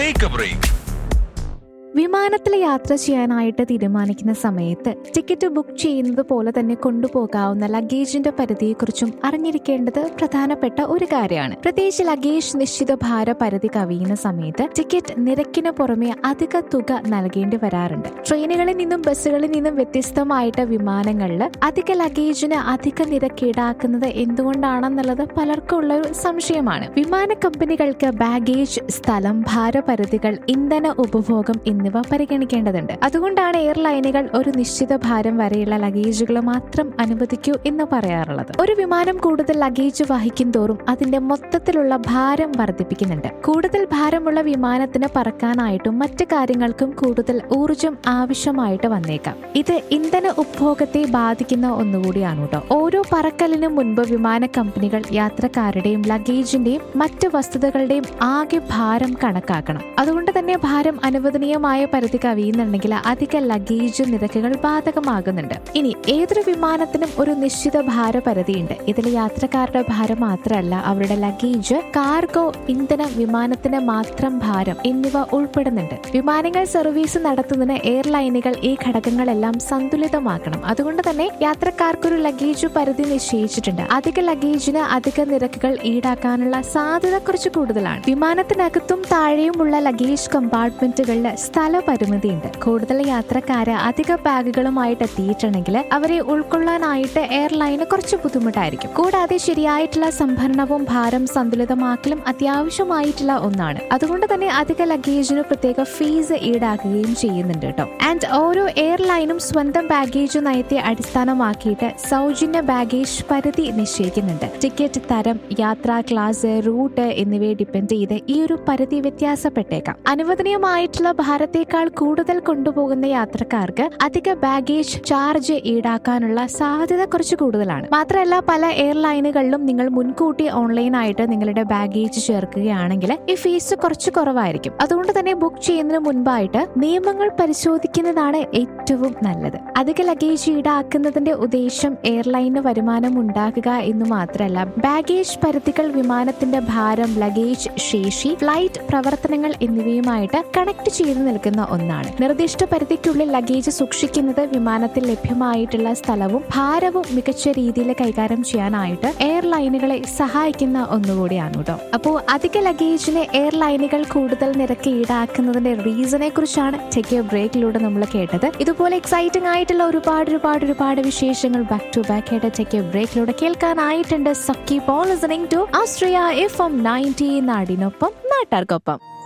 take A break വിമാനത്തിൽ യാത്ര ചെയ്യാനായിട്ട് തീരുമാനിക്കുന്ന സമയത്ത് ടിക്കറ്റ് ബുക്ക് ചെയ്യുന്നത് പോലെ തന്നെ കൊണ്ടുപോകാവുന്ന ലഗേജിന്റെ പരിധിയെക്കുറിച്ചും അറിഞ്ഞിരിക്കേണ്ടത് പ്രധാനപ്പെട്ട ഒരു കാര്യമാണ് പ്രത്യേകിച്ച് ലഗേജ് നിശ്ചിത ഭാര പരിധി കവിയുന്ന സമയത്ത് ടിക്കറ്റ് നിരക്കിന് പുറമെ അധിക തുക നൽകേണ്ടി വരാറുണ്ട് ട്രെയിനുകളിൽ നിന്നും ബസ്സുകളിൽ നിന്നും വ്യത്യസ്തമായിട്ട് വിമാനങ്ങളിൽ അധിക ലഗേജിന് അധിക നിരക്ക് ഈടാക്കുന്നത് എന്തുകൊണ്ടാണെന്നുള്ളത് പലർക്കും ഉള്ള ഒരു സംശയമാണ് വിമാന കമ്പനികൾക്ക് ബാഗേജ് സ്ഥലം ഭാരപരിധികൾ ഇന്ധന ഉപഭോഗം എന്നിവ പരിഗണിക്കേണ്ടതുണ്ട് അതുകൊണ്ടാണ് എയർലൈനുകൾ ഒരു നിശ്ചിത ഭാരം വരെയുള്ള ലഗേജുകൾ മാത്രം അനുവദിക്കൂ എന്ന് പറയാറുള്ളത് ഒരു വിമാനം കൂടുതൽ ലഗേജ് വഹിക്കും തോറും അതിന്റെ മൊത്തത്തിലുള്ള ഭാരം വർദ്ധിപ്പിക്കുന്നുണ്ട് കൂടുതൽ ഭാരമുള്ള വിമാനത്തിന് പറക്കാനായിട്ടും മറ്റു കാര്യങ്ങൾക്കും കൂടുതൽ ഊർജം ആവശ്യമായിട്ട് വന്നേക്കാം ഇത് ഇന്ധന ഉപഭോഗത്തെ ബാധിക്കുന്ന ഒന്നുകൂടിയാണ് കേട്ടോ ഓരോ പറക്കലിനും മുൻപ് വിമാന കമ്പനികൾ യാത്രക്കാരുടെയും ലഗേജിന്റെയും മറ്റ് വസ്തുതകളുടെയും ആകെ ഭാരം കണക്കാക്കണം അതുകൊണ്ട് തന്നെ ഭാരം അനുവദനീയമായ പരിധി കവിയുന്നുണ്ടെങ്കിൽ അധിക ലഗേജ് നിരക്കുകൾ ബാധകമാകുന്നുണ്ട് ഇനി ഏതൊരു വിമാനത്തിനും ഒരു നിശ്ചിത ഭാരപരിധിയുണ്ട് ഇതിൽ യാത്രക്കാരുടെ ഭാരം മാത്രമല്ല അവരുടെ ലഗേജ് കാർഗോ ഇന്ധനം വിമാനത്തിന്റെ മാത്രം ഭാരം എന്നിവ ഉൾപ്പെടുന്നുണ്ട് വിമാനങ്ങൾ സർവീസ് നടത്തുന്നതിന് എയർലൈനുകൾ ഈ ഘടകങ്ങളെല്ലാം സന്തുലിതമാക്കണം അതുകൊണ്ട് തന്നെ യാത്രക്കാർക്കൊരു ലഗേജ് പരിധി നിശ്ചയിച്ചിട്ടുണ്ട് അധിക ലഗേജിന് അധിക നിരക്കുകൾ ഈടാക്കാനുള്ള സാധ്യത കുറച്ച് കൂടുതലാണ് വിമാനത്തിനകത്തും താഴെയുമുള്ള ലഗേജ് കമ്പാർട്ട്മെന്റുകളിൽ സ്ഥല പരിമിതിയുണ്ട് കൂടുതൽ യാത്രക്കാര് അധിക ബാഗുകളുമായിട്ട് എത്തിയിട്ടുണ്ടെങ്കിൽ അവരെ ഉൾക്കൊള്ളാനായിട്ട് എയർലൈന് കുറച്ച് ബുദ്ധിമുട്ടായിരിക്കും കൂടാതെ ശരിയായിട്ടുള്ള സംഭരണവും ഭാരം സന്തുലിതമാക്കലും അത്യാവശ്യമായിട്ടുള്ള ഒന്നാണ് അതുകൊണ്ട് തന്നെ അധിക ലഗേജിന് പ്രത്യേക ഫീസ് ഈടാക്കുകയും ചെയ്യുന്നുണ്ട് കേട്ടോ ആൻഡ് ഓരോ എയർലൈനും സ്വന്തം ബാഗേജ് നയത്തെ അടിസ്ഥാനമാക്കിയിട്ട് സൗജന്യ ബാഗേജ് പരിധി നിശ്ചയിക്കുന്നുണ്ട് ടിക്കറ്റ് തരം യാത്രാ ക്ലാസ് റൂട്ട് എന്നിവയെ ഡിപ്പെൻഡ് ചെയ്ത് ഈ ഒരു പരിധി വ്യത്യാസപ്പെട്ടേക്കാം അനുവദനീയമായിട്ടുള്ള ഭാരത്തേക്കാൾ കൂടുതൽ കൊണ്ടുപോകുന്ന യാത്രക്കാർക്ക് അധിക ബാഗേജ് ചാർജ് ഈടാക്കാനുള്ള സാധ്യത കുറച്ച് കൂടുതലാണ് മാത്രമല്ല പല എയർലൈനുകളിലും നിങ്ങൾ മുൻകൂട്ടി ഓൺലൈനായിട്ട് നിങ്ങളുടെ ബാഗേജ് ചേർക്കുകയാണെങ്കിൽ ഈ ഫീസ് കുറച്ച് കുറവായിരിക്കും അതുകൊണ്ട് തന്നെ ബുക്ക് ചെയ്യുന്നതിന് മുൻപായിട്ട് നിയമങ്ങൾ പരിശോധിക്കുന്നതാണ് ഏറ്റവും നല്ലത് അധിക ലഗേജ് ഈടാക്കുന്നതിന്റെ ഉദ്ദേശം എയർലൈന് വരുമാനം ഉണ്ടാക്കുക എന്ന് മാത്രമല്ല ബാഗേജ് പരിധികൾ വിമാനത്തിന്റെ ഭാരം ലഗേജ് ശേഷി ഫ്ലൈറ്റ് പ്രവർത്തനങ്ങൾ എന്നിവയുമായിട്ട് കണക്ട് ചെയ്തു നിൽക്കുന്ന ഒന്നാണ് നിർദ്ദിഷ്ട പരിധിക്കുള്ളിൽ ലഗേജ് സൂക്ഷിക്കുന്നത് വിമാനത്തിൽ ലഭ്യമായിട്ടുള്ള സ്ഥലവും ഭാരവും മികച്ച രീതിയിൽ കൈകാര്യം ചെയ്യാനായിട്ട് എയർലൈനുകളെ സഹായിക്കുന്ന ഒന്നുകൂടിയാണ് കേട്ടോ അപ്പോൾ അധിക ലഗേജിന് എയർലൈനുകൾ കൂടുതൽ നിരക്ക് ഈടാക്കുന്നതിന്റെ റീസണെ കുറിച്ചാണ് ടെക് ബ്രേക്കിലൂടെ നമ്മൾ കേട്ടത് ഇതുപോലെ എക്സൈറ്റിംഗ് ആയിട്ടുള്ള ഒരുപാട് ഒരുപാട് ഒരുപാട് വിശേഷങ്ങൾ ബാക്ക് ടു ബാക്ക് ആയിട്ട് ടെക് ബ്രേക്കിലൂടെ കേൾക്കാനായിട്ടുണ്ട് Zacky Paul listening to Astria F M ninety നാടിനൊപ്പം നാട്ടാർക്കൊപ്പം